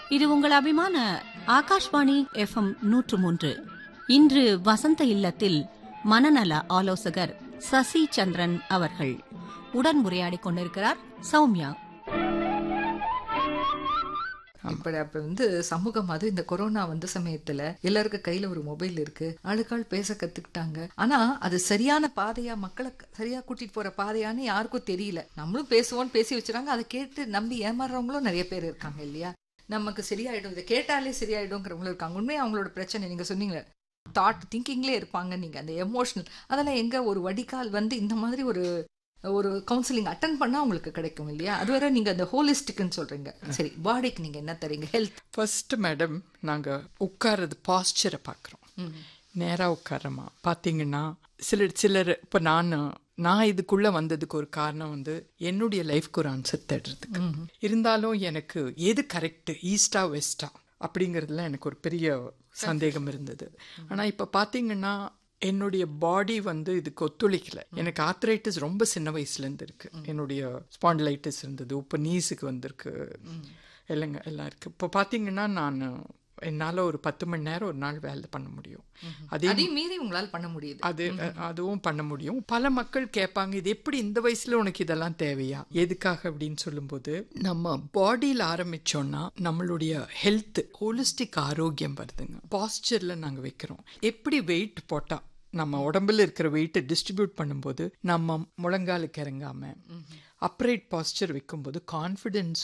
இது உங்கள் அபிமான ஆகாஷ்வாணி எஃப்எம் நூற்று மூன்று இன்று வசந்த இல்லத்தில் மனநல ஆலோசகர் சசி சந்திரன் அவர்கள் உடன் உரையாடிக் கொண்டிருக்கிறார் சௌமியா இப்ப அப்ப வந்து சமூகம் அது இந்த கொரோனா வந்த சமயத்துல எல்லாருக்கும் கையில ஒரு மொபைல் இருக்கு ஆளுக்காள் பேச கத்துக்கிட்டாங்க ஆனா அது சரியான பாதையா மக்களை க- சரியா கூட்டிட்டு போற பாதையான்னு யாருக்கும் தெரியல நம்மளும் பேசுவோம்னு பேசி வச்சுறாங்க அதை கேட்டு நம்பி ஏமாறுறவங்களும் நிறைய பேர் இருக்காங்க இல்லையா நமக்கு சரியாயிடும் இதை கேட்டாலே சரியாயிடும்ங்கிறவங்களும் இருக்காங்க உண்மையா அவங்களோட பிரச்சனை நீங்க சொன்னீங்க தாட் திங்கிங்லேயே இருப்பாங்க நீங்க அந்த எமோஷனல் அதெல்லாம் எங்க ஒரு வடிகால் வந்து இந்த மாதிரி ஒரு ஒரு கவுன்சிலிங் அட்டன் பண்ணா உங்களுக்கு கிடைக்கும் இல்லையா அதுவரை நீங்க அந்த ஹோலிஸ்டிக்னு சொல்றீங்க சரி பாடிக்கு நீங்க என்ன தரீங்க ஹெல்த் ஃபர்ஸ்ட் மேடம் நாங்கள் உட்கார்றது பாஸ்டரை பார்க்குறோம் நேராக உட்காரமா பார்த்தீங்கன்னா சிலர் சிலர் இப்போ நான் நான் இதுக்குள்ள வந்ததுக்கு ஒரு காரணம் வந்து என்னுடைய லைஃப்க்கு ஒரு ஆன்சர் தேடுறதுக்கு இருந்தாலும் எனக்கு எது கரெக்ட் ஈஸ்டா வெஸ்டா அப்படிங்கிறதுல எனக்கு ஒரு பெரிய சந்தேகம் இருந்தது ஆனால் இப்போ பார்த்தீங்கன்னா என்னுடைய பாடி வந்து இதுக்கு ஒத்துழைக்கல எனக்கு ஆத்ரைட்டிஸ் ரொம்ப சின்ன வயசுலேருந்து இருக்கு என்னுடைய ஸ்பாண்டிலைட்டிஸ் இருந்தது இப்போ நீஸுக்கு வந்திருக்கு இல்லைங்க எல்லாம் இருக்கு இப்போ பார்த்தீங்கன்னா நான் என்னால் ஒரு பத்து மணி நேரம் ஒரு நாள் வேலை பண்ண முடியும் அதே அதையும் மீறி உங்களால பண்ண முடியுது அது அதுவும் பண்ண முடியும் பல மக்கள் கேட்பாங்க இது எப்படி இந்த வயசுல உனக்கு இதெல்லாம் தேவையா எதுக்காக அப்படின்னு சொல்லும்போது நம்ம பாடியில் ஆரம்பிச்சோம்னா நம்மளுடைய ஹெல்த் ஹோலிஸ்டிக் ஆரோக்கியம் வருதுங்க பாஸ்டர்ல நாங்க வைக்கிறோம் எப்படி வெயிட் போட்டா நம்ம உடம்புல இருக்கிற வெயிட்டை டிஸ்ட்ரிபியூட் பண்ணும்போது நம்ம முழங்காலுக்கு இறங்காம அப்ரைட் பாஸ்டர் வைக்கும்போது கான்ஃபிடென்ஸ்